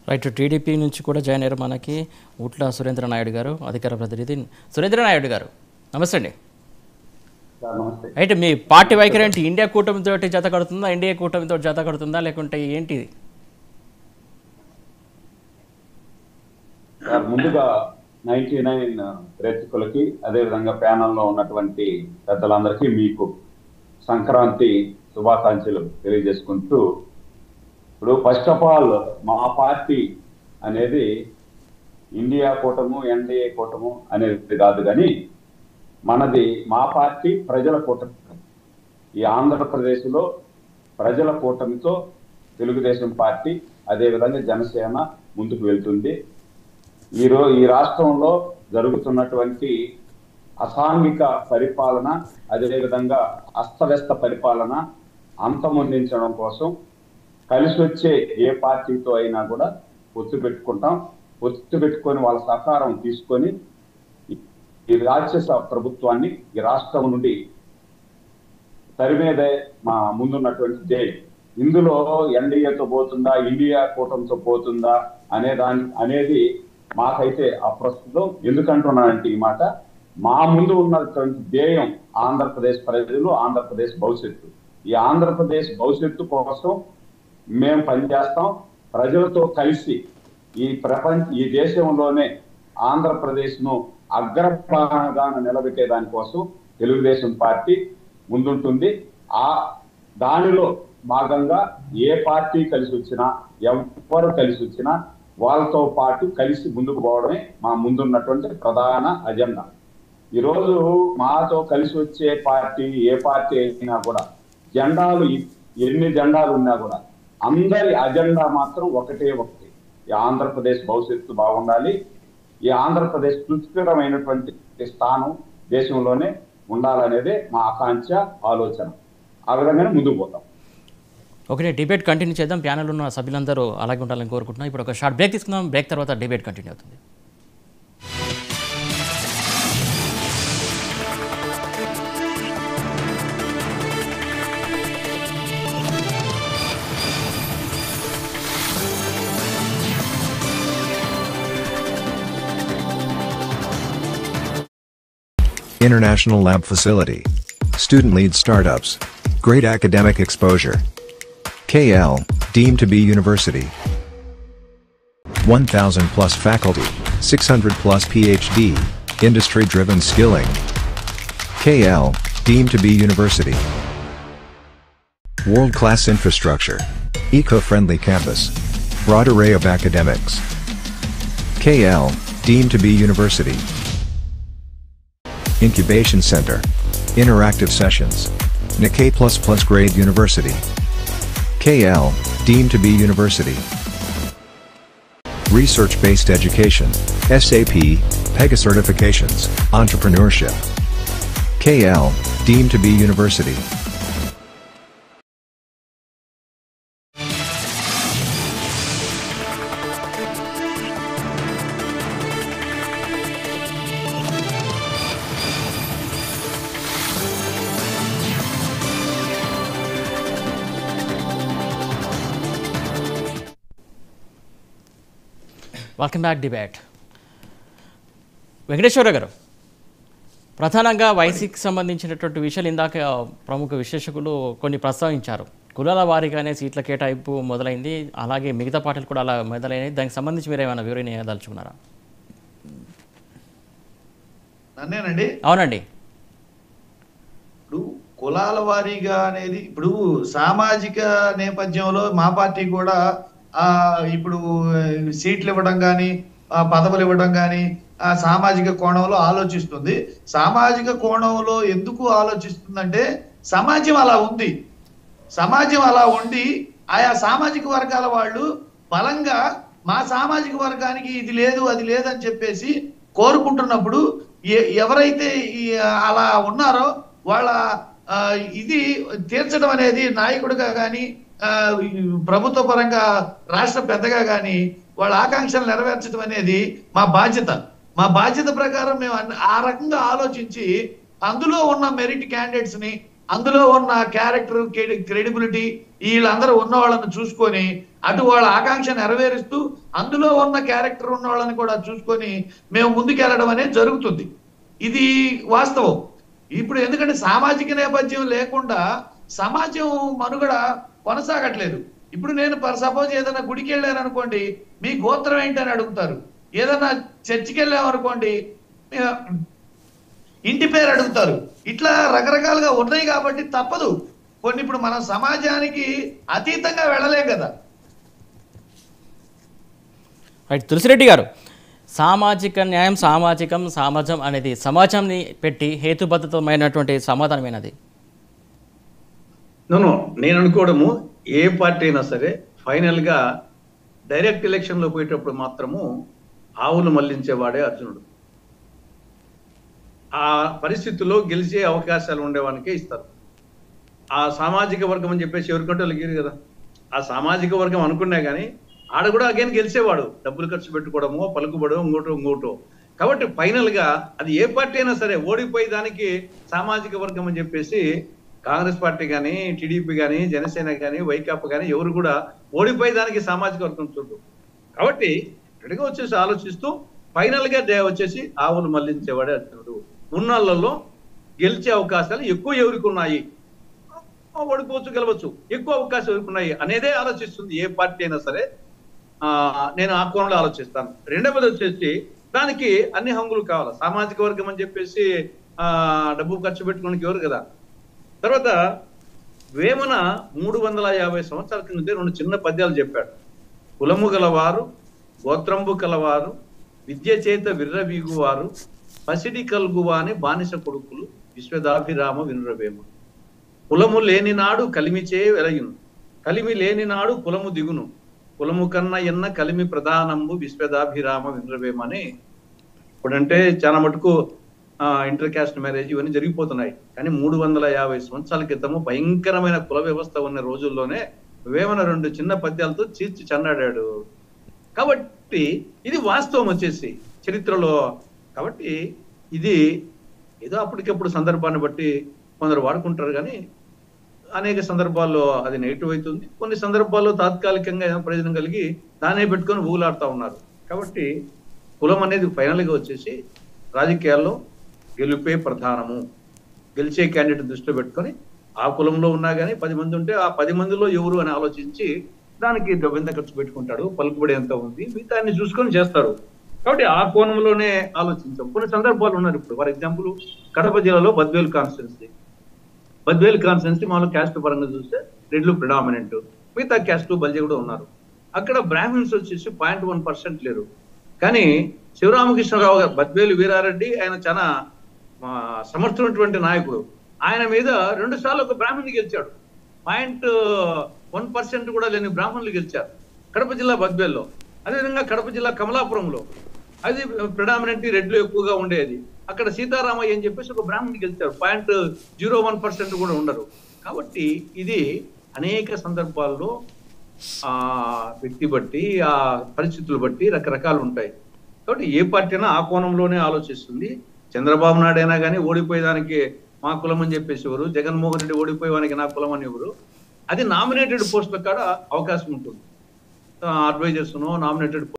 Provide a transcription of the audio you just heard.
Right TDP నుంచి కూడా join అయ్యారు మనకి ఉట్ల సురేంద్ర నాయుడు గారు అధికార ప్రతినిధి సురేంద్ర నాయుడు గారు నమస్తే అండి సార్ నమస్తే అయితే మీ పార్టీ వైఖరి ఏంటి ఇండియా కూటమితో జత కడుతుందా ఇండియా కూటమితో జత కడుతుందా లేకుంటే ఏంటి ఇది సార్ ముందుగా నైన్టీ నైన్ ప్రేక్షకులకి అదేవిధంగా ప్యానల్లో ఉన్నటువంటి పెద్దలందరికీ మీకు సంక్రాంతి శుభాకాంక్షలు తెలియజేసుకుంటూ ఇప్పుడు ఫస్ట్ ఆఫ్ ఆల్ మా పార్టీ అనేది ఇండియా కూటము ఎన్డీఏ కూటము అనేది కాదు కానీ మనది మా పార్టీ ప్రజల కూటమి ఈ ఆంధ్రప్రదేశ్లో ప్రజల కూటమితో తెలుగుదేశం పార్టీ అదేవిధంగా జనసేన ముందుకు వెళ్తుంది ఈరో ఈ రాష్ట్రంలో జరుగుతున్నటువంటి అసాంఘిక పరిపాలన అదేవిధంగా అస్తవ్యస్త పరిపాలన అంతమొందించడం కోసం కలిసి వచ్చే ఏ పార్టీతో అయినా కూడా పొత్తు పెట్టుకుంటాం పొత్తు పెట్టుకొని వాళ్ళ సహకారం తీసుకొని ఈ రాక్షస ప్రభుత్వాన్ని ఈ రాష్ట్రం నుండి తరిమేదే మా ముందున్నటువంటి ధ్యేయం ఇందులో ఎన్డీఏతో పోతుందా ఇండియా కూటమితో పోతుందా అనే దాని అనేది మాకైతే అప్రస్తుతం ఎందుకంటున్నానంటే ఈ మాట మా ముందు ఉన్నటువంటి ధ్యేయం ఆంధ్రప్రదేశ్ ప్రజలు ఆంధ్రప్రదేశ్ భవిష్యత్తు ఈ ఆంధ్రప్రదేశ్ భవిష్యత్తు కోసం మేము పనిచేస్తాం ప్రజలతో కలిసి ఈ ప్రపంచ ఈ దేశంలోనే ఆంధ్రప్రదేశ్ను అగ్రభాగాన నిలబెట్టే దానికోసం తెలుగుదేశం పార్టీ ముందుంటుంది ఆ దానిలో భాగంగా ఏ పార్టీ కలిసి వచ్చినా ఎవరు కలిసి వచ్చినా వాళ్ళతో పాటు కలిసి ముందుకు పోవడమే మా ముందున్నటువంటి ప్రధాన అజెండా ఈరోజు మాతో కలిసి వచ్చే పార్టీ ఏ పార్టీ అయినా కూడా జెండాలు ఎన్ని జెండాలు ఉన్నా కూడా అందరి అజెండా మాత్రం ఒకటే ఒకటి ఈ ఆంధ్రప్రదేశ్ భవిష్యత్తు బాగుండాలి ఈ ఆంధ్రప్రదేశ్ సుస్థిరమైనటువంటి స్థానం దేశంలోనే ఉండాలనేదే మా ఆకాంక్ష ఆలోచన ఆ విధంగానే ముందుకు పోతాం ఓకే డిబేట్ కంటిన్యూ చేద్దాం ప్యానల్ ఉన్న సభ్యులందరూ అలాగే ఉండాలని కోరుకుంటున్నాం ఇప్పుడు ఒక షార్ట్ బ్రేక్ తీసుకుందాం బ్రేక్ తర్వాత డిబేట్ కంటిన్యూ అవుతుంది International Lab Facility. Student lead startups. Great academic exposure. KL, deemed to be university. 1000 plus faculty, 600 plus PhD, industry driven skilling. KL, deemed to be university. World class infrastructure. Eco friendly campus. Broad array of academics. KL, deemed to be university. Incubation Center. Interactive sessions. Nikkei++ grade university. KL, deemed to be university. Research-based education. SAP, PEGA certifications, entrepreneurship. KL, deemed to be university. Welcome back debate Venkateswara garu ప్రధానంగా వైసీకి సంబంధించినటువంటి విషయాలు ఇందాక ప్రముఖ విశ్లేషకులు కొన్ని ప్రస్తావించారు కులాల వారీగానే సీట్ల కేటాయింపు మొదలైంది అలాగే మిగతా పార్టీలు కూడా అలా మొదలైనవి దానికి సంబంధించి మీరు ఏమైనా వివరణ ఇవ్వదలుచుకున్నారా నన్నేనండి అవునండి ఇప్పుడు కులాల వారీగా అనేది ఇప్పుడు సామాజిక నేపథ్యంలో మా పార్టీ కూడా ఆ ఇప్పుడు సీట్లు ఇవ్వడం కానీ పదవులు ఇవ్వడం కానీ ఆ సామాజిక కోణంలో ఆలోచిస్తుంది సామాజిక కోణంలో ఎందుకు ఆలోచిస్తుందంటే సమాజం అలా ఉంది సమాజం అలా ఉండి ఆయా సామాజిక వర్గాల వాళ్ళు బలంగా మా సామాజిక వర్గానికి ఇది లేదు అది లేదని చెప్పేసి కోరుకుంటున్నప్పుడు ఎ- ఎవరైతే ఈ అలా ఉన్నారో వాళ్ళ ఆ, ఇది తీర్చడం అనేది నాయకుడిగా కానీ ప్రభుత్వ పరంగా రాష్ట్ర పెద్దగా కానీ వాళ్ళ ఆకాంక్షలు నెరవేర్చడం అనేది మా బాధ్యత మా బాధ్యత ప్రకారం మేము అన్ని- ఆ రకంగా ఆలోచించి అందులో ఉన్న మెరిట్ క్యాండిడేట్స్ ని అందులో ఉన్న క్యారెక్టర్ క్రెడిబిలిటీ వీళ్ళందరూ ఉన్న వాళ్ళని చూసుకొని అటు వాళ్ళ ఆకాంక్ష నెరవేరుస్తూ అందులో ఉన్న క్యారెక్టర్ ఉన్న వాళ్ళని కూడా చూసుకొని మేము ముందుకెళ్ళడం అనేది జరుగుతుంది ఇది వాస్తవం ఇప్పుడు ఎందుకంటే సామాజిక నేపథ్యం లేకుండా సమాజం మనుగడ కొనసాగట్లేదు ఇప్పుడు నేను సపోజ్ ఏదైనా గుడికి వెళ్ళాను అనుకోండి మీ గోత్రం ఏంటని అడుగుతారు ఏదైనా చర్చికి వెళ్ళామనుకోండి మీ- ఇంటి పేరు అడుగుతారు ఇట్లా రకరకాలుగా ఉన్నాయి కాబట్టి తప్పదు కొన్ని ఇప్పుడు మనం సమాజానికి అతీతంగా వెళ్ళలేం కదా రైట్ తులసిరెడ్డి గారు సామాజిక న్యాయం సామాజికం సమాజం అనేది సమాజంని పెట్టి హేతుబద్ధతమైనటువంటి సమాధానమైనది నో నేను అనుకోవడము ఏ పార్టీ అయినా సరే ఫైనల్ గా డైరెక్ట్ ఎలక్షన్ లో పోయేటప్పుడు మాత్రము ఆవులు మళ్లించేవాడే అర్జునుడు ఆ పరిస్థితుల్లో గెలిచే అవకాశాలు ఉండేవానికే ఇస్తారు ఆ సామాజిక వర్గం అని చెప్పేసి ఎవరికంటే వాళ్ళకి ఇయ్యరు కదా ఆ సామాజిక వర్గం అనుకున్నా కానీ ఆడ కూడా అగైన్ గెలిచేవాడు డబ్బులు ఖర్చు పెట్టుకోవడమో పలుకుబడో ఇంకోటో ఇంకోటో కాబట్టి ఫైనల్ గా అది ఏ పార్టీ అయినా సరే ఓడిపోయి దానికి సామాజిక వర్గం అని చెప్పేసి కాంగ్రెస్ పార్టీ కానీ టీడీపీ కానీ జనసేన కానీ వైకాపా కానీ ఎవరు కూడా ఓడిపోయి దానికి సామాజిక వర్గం చూడరు కాబట్టి ఇక్కడికి వచ్చేసి ఆలోచిస్తూ ఫైనల్ గా డే వచ్చేసి ఆవులు మళ్లించేవాడే అర్జునుడు ఉన్నళ్ళలో గెలిచే అవకాశాలు ఎక్కువ ఎవరికి ఉన్నాయి ఆ, ఓడిపోవచ్చు గెలవచ్చు ఎక్కువ అవకాశం ఎవరికి ఉన్నాయి అనేదే ఆలోచిస్తుంది ఏ పార్టీ అయినా సరే ఆ నేను ఆ కోణంలో ఆలోచిస్తాను రెండవది వచ్చేసి దానికి అన్ని హంగులు కావాలి సామాజిక వర్గం అని చెప్పేసి ఆ డబ్బు ఖర్చు పెట్టుకోవడానికి ఎవరు కదా తర్వాత వేమన మూడు వందల యాభై సంవత్సరాల కిందటే రెండు చిన్న పద్యాలు చెప్పాడు కులము గలవారు గోత్రంబు కలవారు విద్య చేత విర్రవీగువారు పసిడి కల్గువాని బానిస కొడుకులు విశ్వదాభిరామ వినురవేమ కులము లేని నాడు కలిమిచే వెలయును కలిమి లేని నాడు కులము దిగును కులము కన్న ఎన్న కలిమి ప్రధానంబు విశ్వదాభిరామ వినురవేమని ఇప్పుడంటే చాలా మటుకు ఇంటర్ క్యాస్ట్ మ్యారేజ్ ఇవన్నీ జరిగిపోతున్నాయి కానీ మూడు వందల యాభై సంవత్సరాల క్రితము భయంకరమైన కుల వ్యవస్థ ఉన్న రోజుల్లోనే వేమన రెండు చిన్న పద్యాలతో చీర్చి చన్నాడాడు కాబట్టి ఇది వాస్తవం వచ్చేసి చరిత్రలో కాబట్టి ఇది ఏదో అప్పటికప్పుడు సందర్భాన్ని బట్టి కొందరు వాడుకుంటారు కానీ అనేక సందర్భాల్లో అది నెగిటివ్ అవుతుంది కొన్ని సందర్భాల్లో తాత్కాలికంగా ఏదైనా ప్రయోజనం కలిగి దానే పెట్టుకొని ఊగులాడుతూ ఉన్నారు కాబట్టి కులం అనేది ఫైనల్గా వచ్చేసి రాజకీయాల్లో గెలుపే ప్రధానము గెలిచే క్యాండిడేట్ దృష్టిలో పెట్టుకొని ఆ కులంలో ఉన్నా కానీ పది మంది ఉంటే ఆ పది మందిలో ఎవరు అని ఆలోచించి దానికి డబ్బు ఎంత ఖర్చు పెట్టుకుంటాడు పలుకుబడి ఎంత ఉంది మిగతా అన్ని చూసుకొని చేస్తారు కాబట్టి ఆ కోణంలోనే ఆలోచించాం కొన్ని సందర్భాలు ఉన్నారు ఇప్పుడు ఫర్ ఎగ్జాంపుల్ కడప జిల్లాలో బద్వేల్ కాన్స్టిట్యున్సీ బద్వేల్ కాన్స్టిట్యున్సీ మామూలు క్యాస్ట్ పరంగా చూస్తే రెడ్లు ప్రిడామినెంట్ మిగతా క్యాస్ట్ బల్జే కూడా ఉన్నారు అక్కడ బ్రాహ్మిన్స్ వచ్చేసి పాయింట్ వన్ పర్సెంట్ లేరు కానీ శివరామకృష్ణరావు గారు బద్వేలు వీరారెడ్డి ఆయన చాలా ఆ, సమర్థుడైనటువంటి నాయకుడు ఆయన మీద రెండు సార్లు ఒక బ్రాహ్మణులు గెలిచాడు పాయింట్ వన్ పర్సెంట్ కూడా లేని బ్రాహ్మణులు గెలిచారు కడప జిల్లా బద్వేల్లో అదేవిధంగా కడప జిల్లా కమలాపురంలో అది ప్రిడామినెంట్ రెడ్లు ఎక్కువగా ఉండేది అక్కడ సీతారామయ్య అని చెప్పేసి ఒక బ్రాహ్మణుడు గెలిచారు పాయింట్ జీరో వన్ పర్సెంట్ కూడా ఉండరు కాబట్టి ఇది అనేక సందర్భాల్లో ఆ వ్యక్తి బట్టి ఆ పరిస్థితులు బట్టి రకరకాలు ఉంటాయి కాబట్టి ఏ పార్టీ అయినా ఆ కోణంలోనే ఆలోచిస్తుంది చంద్రబాబు నాయుడు అయినా కానీ ఓడిపోయేదానికి మా కులం అని చెప్పేసి ఎవరు జగన్మోహన్ రెడ్డి ఓడిపోయేవానికి నా కులం అని ఎవరు అది నామినేటెడ్ పోస్టుల కాడ అవకాశం ఉంటుంది అడ్వైజర్స్ నామినేటెడ్